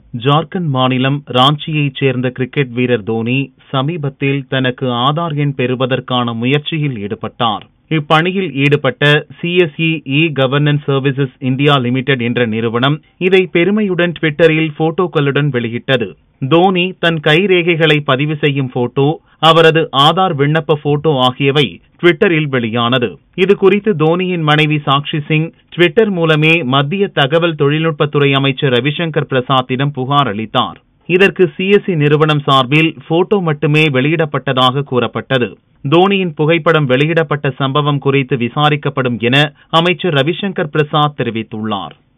ஜார்க்கண்ட் மாநிலம் ராஞ்சியைச் சேர்ந்த கிரிக்கெட் வீரர் தோனி சமீபத்தில் தனக்கு ஆதார் எண் பெறுவதற்கான முயற்சியில் ஈடுபட்டார் இப்பணியில் ஈடுபட்ட CSE e governance services India limited என்ற நிறுவனம் இதை பெருமையுடன் ட்விட்டரில் போட்டோக்களுடன் வெளியிட்டது தோனி தன் கைரேகைகளை பதிவு செய்யும் போட்டோ அவரது ஆதார் விண்ணப்ப போட்டோ ஆகியவை ட்விட்டரில் வெளியானது இது குறித்து தோனியின் மனைவி சாக்ஷி சிங் ட்விட்டர் மூலமே மத்திய தகவல் தொழில்நுட்பத்துறை அமைச்சர் ரவிசங்கர் பிரசாத்திடம் புகார் அளித்தார் இதற்கு சிஎஸ்சி நிறுவனம் சார்பில் போட்டோ மட்டுமே வெளியிடப்பட்டதாக கூறப்பட்டது தோனியின் புகைப்படம் வெளியிடப்பட்ட சம்பவம் குறித்து விசாரிக்கப்படும் என அமைச்சர் ரவிசங்கர் பிரசாத் தெரிவித்துள்ளார்